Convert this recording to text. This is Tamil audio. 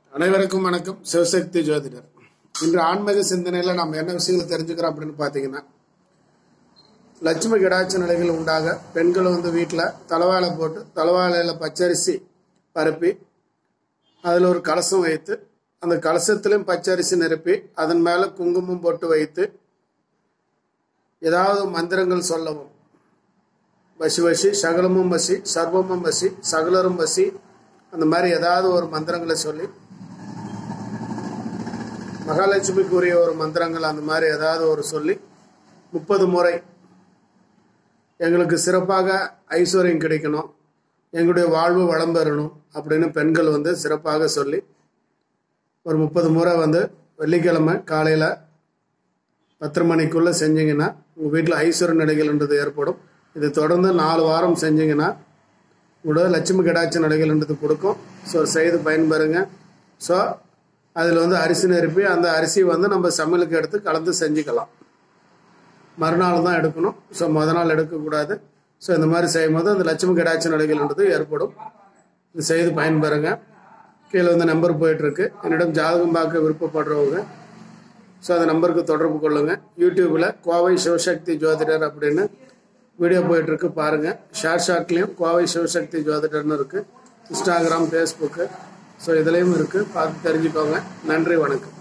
அனைவருக்கும் வணக்கம் சிவசக்தி ஜோதிடர் இன்று ஆன்மீக சிந்தனையில நம்ம என்ன விஷயங்களை தெரிஞ்சுக்கிறோம் அப்படின்னு பார்த்தீங்கன்னா லட்சுமி கிடாட்சி நிலைகள் உண்டாக பெண்கள் வந்து வீட்டில் தலவாழை போட்டு தலவாழையில் பச்சரிசி பரப்பி அதில் ஒரு கலசம் வைத்து அந்த கலசத்திலும் பச்சரிசி நிரப்பி அதன் மேலே குங்குமம் போட்டு வைத்து ஏதாவது மந்திரங்கள் சொல்லவும் வசி வசி சகலமும் வசி சர்வமும் வசி சகலரும் வசி அந்த மாதிரி ஏதாவது ஒரு மந்திரங்களை சொல்லி மகாலட்சுமிக்குரிய ஒரு மந்திரங்கள் அந்த மாதிரி ஏதாவது ஒரு சொல்லி முப்பது முறை எங்களுக்கு சிறப்பாக ஐஸ்வர்யம் கிடைக்கணும் எங்களுடைய வாழ்வு வளம் பெறணும் அப்படின்னு பெண்கள் வந்து சிறப்பாக சொல்லி ஒரு முப்பது முறை வந்து வெள்ளிக்கிழமை காலையில் பத்தரை மணிக்குள்ளே செஞ்சீங்கன்னா உங்கள் வீட்டில் ஐஸ்வர்ய நிலைகள்ன்றது ஏற்படும் இது தொடர்ந்து நாலு வாரம் செஞ்சீங்கன்னா உங்களோட லட்சுமி கடாட்சி நிலைகள்ன்றது கொடுக்கும் ஸோ செய்து பயன்பெறுங்க ஸோ அதில் வந்து அரிசி நிரப்பி அந்த அரிசி வந்து நம்ம சமையலுக்கு எடுத்து கலந்து செஞ்சுக்கலாம் மறுநாள் தான் எடுக்கணும் ஸோ முத நாள் எடுக்கக்கூடாது ஸோ இந்த மாதிரி செய்யும்போது அந்த லட்சுமி கடாட்சி நிலைகள்ன்றது ஏற்படும் இது செய்து பயன்பெறுங்க கீழே வந்து நம்பர் போயிட்டுருக்கு என்னிடம் ஜாதகம் பார்க்க விருப்பப்படுறவங்க ஸோ அந்த நம்பருக்கு தொடர்பு கொள்ளுங்க யூடியூப்பில் கோவை சிவசக்தி ஜோதிடர் அப்படின்னு வீடியோ போயிட்டுருக்கு பாருங்கள் ஷேர் ஷாட்லேயும் கோவை சிவசக்தி ஜோதிடர்னு இருக்குது இன்ஸ்டாகிராம் ஃபேஸ்புக்கு ஸோ இதுலேயும் இருக்குது பார்த்து தெரிஞ்சுக்கோங்க நன்றி வணக்கம்